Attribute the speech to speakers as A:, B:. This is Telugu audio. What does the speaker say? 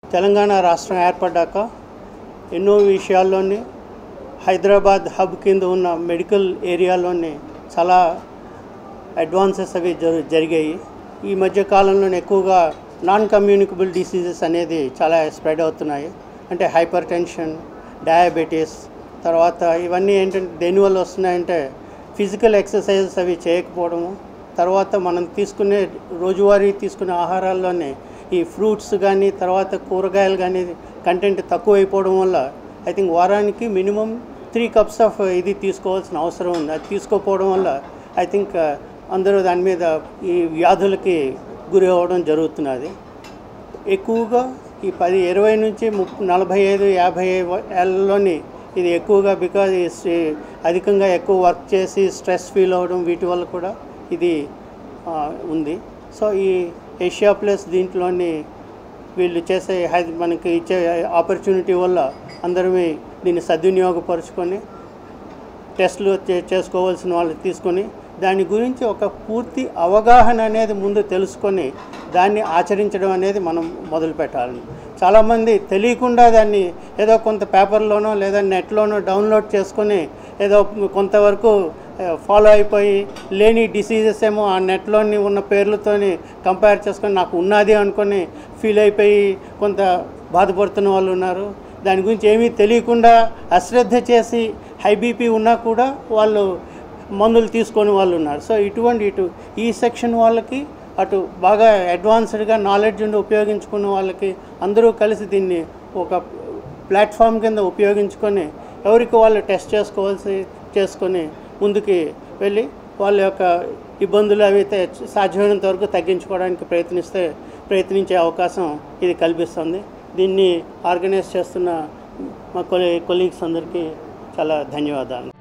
A: తెలంగాణ రాష్ట్రం ఏర్పడ్డాక ఎన్నో విషయాల్లోని హైదరాబాద్ హబ్ కింద ఉన్న మెడికల్ ఏరియాలోని చాలా అడ్వాన్సెస్ అవి జరు జరిగాయి ఈ మధ్య కాలంలో ఎక్కువగా నాన్ కమ్యూనికబుల్ డిసీజెస్ అనేది చాలా స్ప్రెడ్ అవుతున్నాయి అంటే హైపర్ టెన్షన్ డయాబెటీస్ తర్వాత ఇవన్నీ ఏంటంటే దేనివల్ల వస్తున్నాయంటే ఫిజికల్ ఎక్సర్సైజెస్ అవి చేయకపోవడము తర్వాత మనం తీసుకునే రోజువారీ తీసుకునే ఆహారాల్లోనే ఈ ఫ్రూట్స్ కానీ తర్వాత కూరగాయలు కానీ కంటెంట్ తక్కువ అయిపోవడం వల్ల ఐ థింక్ వారానికి మినిమం త్రీ కప్స్ ఆఫ్ ఇది తీసుకోవాల్సిన అవసరం ఉంది అది తీసుకోకపోవడం వల్ల ఐ థింక్ అందరూ దాని మీద ఈ వ్యాధులకి గురి అవ్వడం జరుగుతున్నది ఎక్కువగా ఈ పది ఇరవై నుంచి ముప్ నలభై ఐదు యాభై ఏళ్ళలోని ఇది ఎక్కువగా బికాజ్ అధికంగా ఎక్కువ వర్క్ చేసి స్ట్రెస్ ఫీల్ అవ్వడం వీటి వల్ల కూడా ఇది ఆ, ఉంది సో ఈ ఏషియా ప్లస్ దీంట్లోని వీళ్ళు చేసే హై- మనకి ఇచ్చే ఆపర్చునిటీ వల్ల అందరమే దీన్ని సద్వినియోగపరుచుకొని టెస్టులు చే- చేసుకోవాల్సిన వాళ్ళు తీసుకొని దాని గురించి ఒక పూర్తి అవగాహన అనేది ముందు తెలుసుకొని దాన్ని ఆచరించడం అనేది మనం మొదలు పెట్టాలి చాలామంది తెలియకుండా దాన్ని ఏదో కొంత పేపర్లోనో లేదా నెట్లోనో డౌన్లోడ్ చేసుకొని ఏదో కొంతవరకు ఫాలో అయిపోయి లేని డిసీజెస్ ఏమో ఆ నెట్లోని ఉన్న పేర్లతోని కంపేర్ చేసుకొని నాకు ఉన్నది అనుకొని ఫీల్ అయిపోయి కొంత బాధపడుతున్న వాళ్ళు ఉన్నారు దాని గురించి ఏమీ తెలియకుండా అశ్రద్ధ చేసి హై బీపీ ఉన్నా కూడా వాళ్ళు మందులు తీసుకొని వాళ్ళు ఉన్నారు సో ఇటువంటి ఇటు ఈ సెక్షన్ వాళ్ళకి అటు బాగా అడ్వాన్స్డ్గా నాలెడ్జ్ ఉండి ఉపయోగించుకున్న వాళ్ళకి అందరూ కలిసి దీన్ని ఒక ప్లాట్ఫామ్ కింద ఉపయోగించుకొని ఎవరికి వాళ్ళు టెస్ట్ చేసుకోవాల్సి చేసుకొని ముందుకి వెళ్ళి వాళ్ళ యొక్క ఇబ్బందులు అవి తే- సాధ్యమైనంత వరకు తగ్గించుకోవడానికి ప్రయత్నిస్తే ప్రయత్నించే అవకాశం ఇది కల్పిస్తుంది దీన్ని ఆర్గనైజ్ చేస్తున్న మా కొలీ కొలీగ్స్ అందరికీ చాలా ధన్యవాదాలు